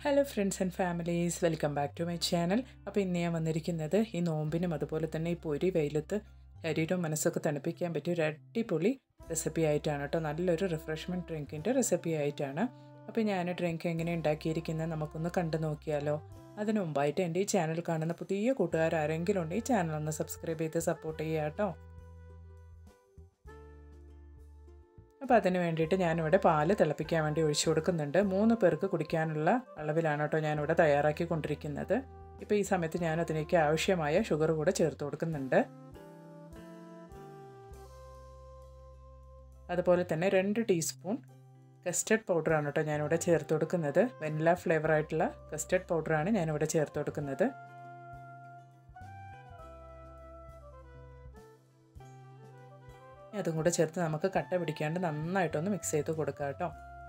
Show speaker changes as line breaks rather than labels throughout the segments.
hello friends and families welcome back to my channel അപ്പോൾ ഇന്ന് ഞാൻ വന്നിരിക്കുന്നത് ഈ നോമ്പിനും അതുപോലെ തന്നെ ഈ പൊരി വെയിലത്ത് ശരീരവും മനസ്സൊക്കെ തണുപ്പിക്കാൻ പറ്റിയ ഒരു അടിപൊളി റെസിപ്പി ആയിട്ടാണ് കേട്ടോ നല്ലൊരു റിഫ്രഷ്മെൻറ്റ് ഡ്രിങ്കിൻ്റെ റെസിപ്പി ആയിട്ടാണ് അപ്പോൾ ഞാൻ ഡ്രിങ്ക് എങ്ങനെ ഉണ്ടാക്കിയിരിക്കുന്നത് നമുക്കൊന്ന് കണ്ടു നോക്കിയാലോ അതിനു മുമ്പായിട്ട് എൻ്റെ ഈ ചാനൽ കാണുന്ന പുതിയ കൂട്ടുകാർ ആരെങ്കിലും ഉണ്ട് ഈ ചാനൽ ഒന്ന് സബ്സ്ക്രൈബ് ചെയ്ത് സപ്പോർട്ട് ചെയ്യുക കേട്ടോ അപ്പോൾ അതിന് വേണ്ടിയിട്ട് ഞാനിവിടെ പാല് തിളപ്പിക്കാൻ വേണ്ടി ഒഴിച്ചു കൊടുക്കുന്നുണ്ട് മൂന്ന് പേർക്ക് കുടിക്കാനുള്ള അളവിലാണ് കേട്ടോ ഞാനിവിടെ തയ്യാറാക്കി കൊണ്ടിരിക്കുന്നത് ഇപ്പോൾ ഈ സമയത്ത് ഞാൻ അതിലേക്ക് ആവശ്യമായ ഷുഗർ കൂടെ ചേർത്ത് കൊടുക്കുന്നുണ്ട് അതുപോലെ തന്നെ രണ്ട് ടീസ്പൂൺ കസ്റ്റർഡ് പൗഡറാണ് കേട്ടോ ഞാനിവിടെ ചേർത്ത് കൊടുക്കുന്നത് വെനില ഫ്ലേവർ ആയിട്ടുള്ള കസ്റ്റർഡ് പൗഡറാണ് ഞാനിവിടെ ചേർത്ത് കൊടുക്കുന്നത് അതും കൂടെ ചേർത്ത് നമുക്ക് കട്ട പിടിക്കാണ്ട് നന്നായിട്ടൊന്ന് മിക്സ് ചെയ്ത് കൊടുക്കാം കേട്ടോ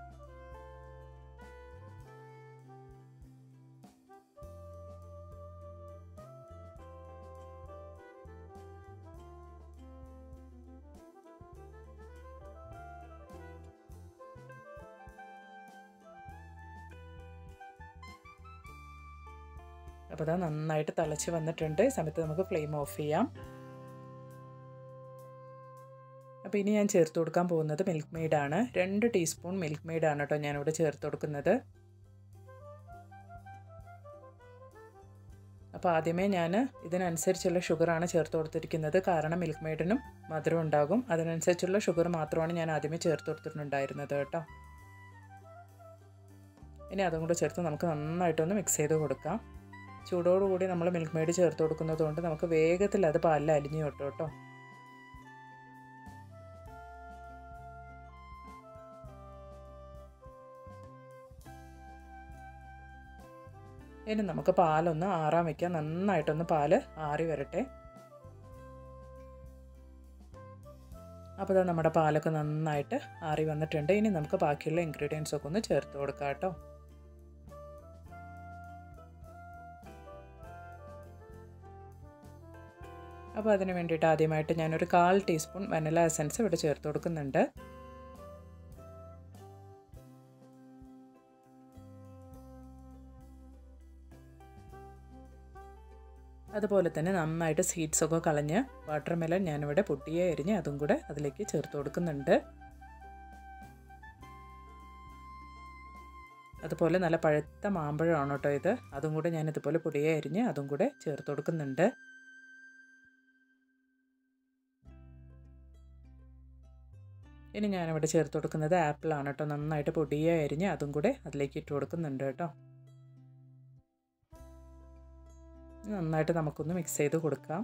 അപ്പോൾ അത് നന്നായിട്ട് തിളച്ച് വന്നിട്ടുണ്ട് ഈ സമയത്ത് നമുക്ക് ഫ്ലെയിം ഓഫ് ചെയ്യാം അപ്പോൾ ഇനി ഞാൻ ചേർത്ത് കൊടുക്കാൻ പോകുന്നത് മിൽക്ക് മെയ്ഡാണ് രണ്ട് ടീസ്പൂൺ മിൽക്ക് മെയ്ഡാണ് കേട്ടോ ഞാനിവിടെ ചേർത്ത് കൊടുക്കുന്നത് അപ്പോൾ ആദ്യമേ ഞാൻ ഇതിനനുസരിച്ചുള്ള ഷുഗറാണ് ചേർത്ത് കൊടുത്തിരിക്കുന്നത് കാരണം മിൽക്ക് മെയ്ഡിനും മധുരം ഉണ്ടാകും അതിനനുസരിച്ചുള്ള ഷുഗർ മാത്രമാണ് ഞാൻ ആദ്യമേ ചേർത്ത് കൊടുത്തിട്ടുണ്ടായിരുന്നത് കേട്ടോ ഇനി അതും കൂടെ ചേർത്ത് നമുക്ക് നന്നായിട്ടൊന്ന് മിക്സ് ചെയ്ത് കൊടുക്കാം ചൂടോടുകൂടി നമ്മൾ മിൽക്ക് മെയ്ഡ് ചേർത്ത് കൊടുക്കുന്നത് കൊണ്ട് നമുക്ക് വേഗത്തിൽ അത് പാലിൽ അലിഞ്ഞു കിട്ടും കേട്ടോ ഇനി നമുക്ക് പാലൊന്ന് ആറാൻ വയ്ക്കാം നന്നായിട്ടൊന്ന് പാല് ആറി വരട്ടെ അപ്പോൾ നമ്മുടെ പാലൊക്കെ നന്നായിട്ട് ആറി വന്നിട്ടുണ്ട് ഇനി നമുക്ക് ബാക്കിയുള്ള ഇൻഗ്രീഡിയൻസ് ഒക്കെ ഒന്ന് ചേർത്ത് കൊടുക്കാം കേട്ടോ അപ്പോൾ അതിന് വേണ്ടിയിട്ട് ആദ്യമായിട്ട് ഞാനൊരു കാൽ ടീസ്പൂൺ വനില എസൻസ് ഇവിടെ ചേർത്ത് കൊടുക്കുന്നുണ്ട് അതുപോലെ തന്നെ നന്നായിട്ട് സീഡ്സ് ഒക്കെ കളഞ്ഞ് വാട്ടർ മെലൺ ഞാനിവിടെ പൊട്ടിയെ എരിഞ്ഞ് അതും കൂടെ അതിലേക്ക് ചേർത്ത് കൊടുക്കുന്നുണ്ട് അതുപോലെ നല്ല പഴുത്ത മാമ്പഴമാണ് കേട്ടോ ഇത് അതും കൂടെ ഞാൻ ഇതുപോലെ പൊടിയെ അരിഞ്ഞ് അതും കൂടെ ചേർത്ത് കൊടുക്കുന്നുണ്ട് ഇനി ഞാനിവിടെ ചേർത്ത് കൊടുക്കുന്നത് ആപ്പിളാണ് കേട്ടോ നന്നായിട്ട് പൊടിയെ അരിഞ്ഞ് അതും കൂടെ അതിലേക്ക് ഇട്ട് കൊടുക്കുന്നുണ്ട് കേട്ടോ നന്നായിട്ട് നമുക്കൊന്ന് മിക്സ് ചെയ്ത് കൊടുക്കാം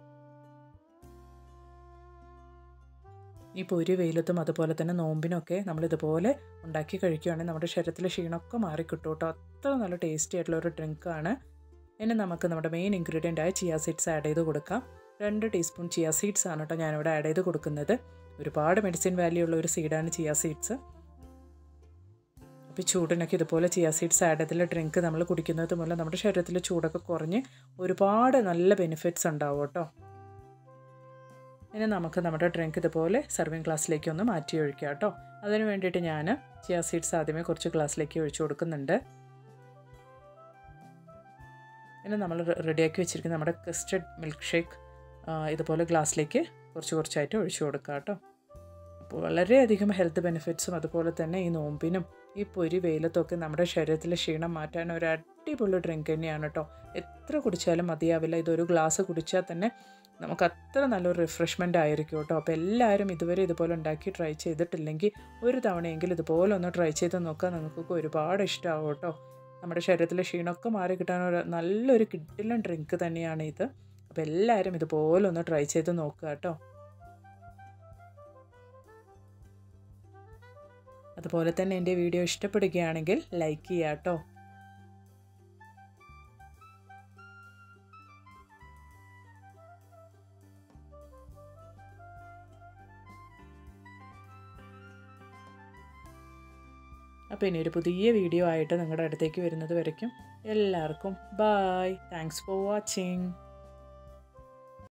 ഈ പൊരി വെയിലത്തും അതുപോലെ തന്നെ നോമ്പിനൊക്കെ നമ്മളിതുപോലെ ഉണ്ടാക്കി കഴിക്കുകയാണെങ്കിൽ നമ്മുടെ ശരീരത്തിലെ ക്ഷീണമൊക്കെ മാറിക്കിട്ടും കേട്ടോ അത്ര നല്ല ടേസ്റ്റി ആയിട്ടുള്ള ഒരു ഡ്രിങ്കാണ് ഇനി നമുക്ക് നമ്മുടെ മെയിൻ ഇൻഗ്രീഡിയൻ്റ് ആയ ചിയ സീഡ്സ് ആഡ് ചെയ്ത് കൊടുക്കാം രണ്ട് ടീസ്പൂൺ ചിയ സീഡ്സ് ആണ് കേട്ടോ ഞാനിവിടെ ആഡ് ചെയ്ത് കൊടുക്കുന്നത് ഒരുപാട് മെഡിസിൻ വാല്യൂ ഉള്ള ഒരു സീഡാണ് ചിയ സീഡ്സ് അപ്പോൾ ചൂടിനൊക്കെ ഇതുപോലെ ചിയ സീഡ്സ് ആഡ് ചെയ്തുള്ള ഡ്രിങ്ക് നമ്മൾ കുടിക്കുന്നത് മൂലം നമ്മുടെ ശരീരത്തിൽ ചൂടൊക്കെ കുറഞ്ഞ് ഒരുപാട് നല്ല ബെനിഫിറ്റ്സ് ഉണ്ടാവും കേട്ടോ ഇനി നമുക്ക് നമ്മുടെ ഡ്രിങ്ക് ഇതുപോലെ സർവിങ് ഗ്ലാസ്സിലേക്ക് ഒന്ന് മാറ്റി ഒഴിക്കാം കേട്ടോ അതിന് വേണ്ടിയിട്ട് ഞാൻ ചിയ സീഡ്സ് ആദ്യമേ കുറച്ച് ഗ്ലാസ്സിലേക്ക് ഒഴിച്ചു കൊടുക്കുന്നുണ്ട് ഇനി നമ്മൾ റെഡിയാക്കി വെച്ചിരിക്കുന്ന നമ്മുടെ കസ്റ്റഡ് മിൽക്ക് ഷേക്ക് ഇതുപോലെ ഗ്ലാസ്സിലേക്ക് കുറച്ച് കുറച്ചായിട്ട് ഒഴിച്ചു കൊടുക്കാം കേട്ടോ അപ്പോൾ വളരെയധികം ഹെൽത്ത് ബെനിഫിറ്റ്സും അതുപോലെ തന്നെ ഈ നോമ്പിനും ഈ പൊരി വെയിലത്തൊക്കെ നമ്മുടെ ശരീരത്തിലെ ക്ഷീണം മാറ്റാൻ ഒരു അടിപൊളി ഡ്രിങ്ക് തന്നെയാണ് കേട്ടോ എത്ര കുടിച്ചാലും മതിയാവില്ല ഇതൊരു ഗ്ലാസ് കുടിച്ചാൽ തന്നെ നമുക്ക് അത്ര നല്ലൊരു റിഫ്രഷ്മെൻ്റ് ആയിരിക്കും കേട്ടോ അപ്പോൾ എല്ലാവരും ഇതുവരെ ഇതുപോലെ ഉണ്ടാക്കി ട്രൈ ചെയ്തിട്ടില്ലെങ്കിൽ ഒരു തവണയെങ്കിലും ഇതുപോലെ ഒന്ന് ട്രൈ ചെയ്ത് നോക്കാൻ നിങ്ങൾക്കൊക്കെ ഒരുപാട് ഇഷ്ടമാവും കേട്ടോ നമ്മുടെ ശരീരത്തിലെ ക്ഷീണമൊക്കെ മാറി കിട്ടാൻ ഒരു നല്ലൊരു കിഡിലൻ ഡ്രിങ്ക് തന്നെയാണ് ഇത് അപ്പോൾ എല്ലാവരും ഇതുപോലെ ഒന്ന് ട്രൈ ചെയ്ത് നോക്കുക കേട്ടോ അതുപോലെ തന്നെ എൻ്റെ വീഡിയോ ഇഷ്ടപ്പെടുകയാണെങ്കിൽ ലൈക്ക് ചെയ്യുക കേട്ടോ അപ്പോൾ ഇനി ഒരു പുതിയ വീഡിയോ ആയിട്ട് നിങ്ങളുടെ അടുത്തേക്ക് വരുന്നത് വരയ്ക്കും എല്ലാവർക്കും ബായ് താങ്ക്സ് ഫോർ വാച്ചിങ്